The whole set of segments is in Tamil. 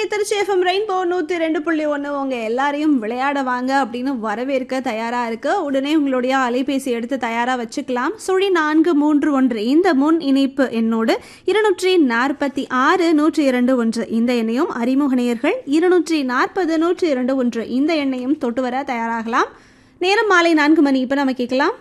திருச்சி எஃப்எம் ரெயின்போ நூற்றி ரெண்டு புள்ளி ஒன்று உங்க எல்லாரையும் விளையாட வாங்க அப்படின்னு வரவேற்க தயாரா இருக்கு உடனே உங்களுடைய அலைபேசி எடுத்து தயாரா வச்சுக்கலாம் சுழி நான்கு மூன்று ஒன்று இந்த முன் இணைப்பு எண்ணோடு இருநூற்றி நாற்பத்தி ஆறு நூற்றி இரண்டு ஒன்று இந்த எண்ணையும் அறிமுக நேயர்கள் இருநூற்றி நாற்பது நூற்றி இரண்டு ஒன்று இந்த எண்ணையும் தொட்டு வர தயாராகலாம் நேரம் மாலை நான்கு மணி இப்போ நம்ம கேட்கலாம்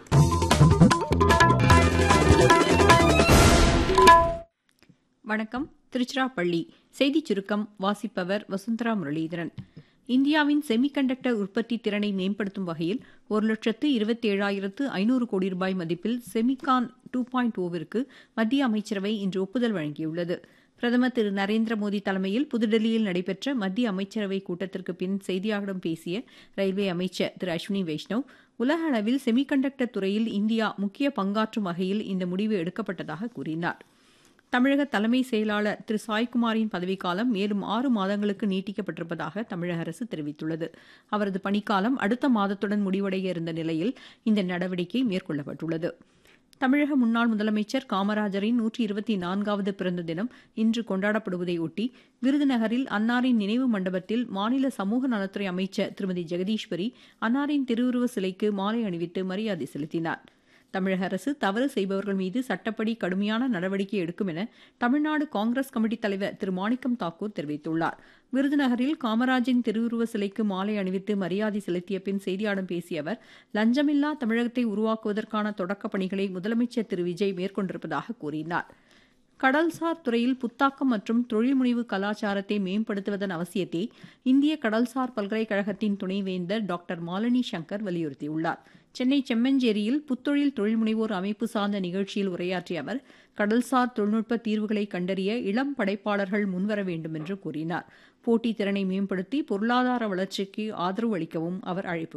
வணக்கம் திருச்சிராப்பள்ளி செய்திச் சுருக்கம் வாசிப்பவர் வசுந்தரா முரளிதரன் இந்தியாவின் செமிகண்டக்டர் உற்பத்தி திறனை மேம்படுத்தும் வகையில் ஒரு லட்சத்து இருபத்தி ஏழாயிரத்து ஐநூறு கோடி ரூபாய் மதிப்பில் செமிகான் டூ பாயிண்ட் ஓவிற்கு மத்திய அமைச்சரவை இன்று ஒப்புதல் வழங்கியுள்ளது பிரதமர் திரு நரேந்திர மோடி தலைமையில் புதுடெல்லியில் நடைபெற்ற மத்திய அமைச்சரவை கூட்டத்திற்கு பின் செய்தியாளர்களிடம் பேசிய ரயில்வே அமைச்சர் திரு அஸ்வினி வைஷ்ணவ் உலக அளவில் செமிகண்டக்டர் துறையில் இந்தியா முக்கிய பங்காற்றும் வகையில் இந்த முடிவு எடுக்கப்பட்டதாக கூறினார் தமிழக தலைமை செயலாளர் திரு சாய்குமாரின் பதவிக்காலம் மேலும் ஆறு மாதங்களுக்கு நீட்டிக்கப்பட்டிருப்பதாக தமிழக அரசு தெரிவித்துள்ளது அவரது பணிக்காலம் அடுத்த மாதத்துடன் முடிவடைய இருந்த நிலையில் இந்த நடவடிக்கை மேற்கொள்ளப்பட்டுள்ளது தமிழக முன்னாள் முதலமைச்சர் காமராஜரின் நூற்றி இருபத்தி நான்காவது பிறந்த தினம் இன்று கொண்டாடப்படுவதையொட்டி விருதுநகரில் அன்னாரின் நினைவு மண்டபத்தில் மாநில சமூக நலத்துறை அமைச்சர் திருமதி ஜெகதீஸ்வரி அன்னாரின் திருவுருவ சிலைக்கு மாலை அணிவித்து மரியாதை செலுத்தினார் தமிழக அரசு தவறு செய்பவர்கள் மீது சட்டப்படி கடுமையான நடவடிக்கை எடுக்கும் என தமிழ்நாடு காங்கிரஸ் கமிட்டி தலைவர் திரு மாணிக்கம் தாக்கூர் தெரிவித்துள்ளார் விருதுநகரில் காமராஜின் திருவுருவ சிலைக்கு மாலை அணிவித்து மரியாதை செலுத்திய பின் செய்தியாளர்களிடம் பேசிய அவர் லஞ்சமில்லா தமிழகத்தை உருவாக்குவதற்கான தொடக்கப் பணிகளை முதலமைச்சர் திரு விஜய் மேற்கொண்டிருப்பதாக கூறினார் கடல்சார் துறையில் புத்தாக்கம் மற்றும் தொழில்முனைவு கலாச்சாரத்தை மேம்படுத்துவதன் அவசியத்தை இந்திய கடல்சார் பல்கலைக்கழகத்தின் துணைவேந்தர் டாக்டர் மாலினி சங்கர் வலியுறுத்தியுள்ளார் சென்னை செம்மஞ்சேரியில் புத்தொழில் தொழில்முனைவோர் அமைப்பு சார்ந்த நிகழ்ச்சியில் உரையாற்றிய அவர் கடல்சார் தொழில்நுட்ப தீர்வுகளை கண்டறிய இளம் படைப்பாளர்கள் முன்வர வேண்டும் என்று கூறினார் போட்டித் திறனை மேம்படுத்தி பொருளாதார வளர்ச்சிக்கு ஆதரவு அளிக்கவும் அவர் அழைப்பு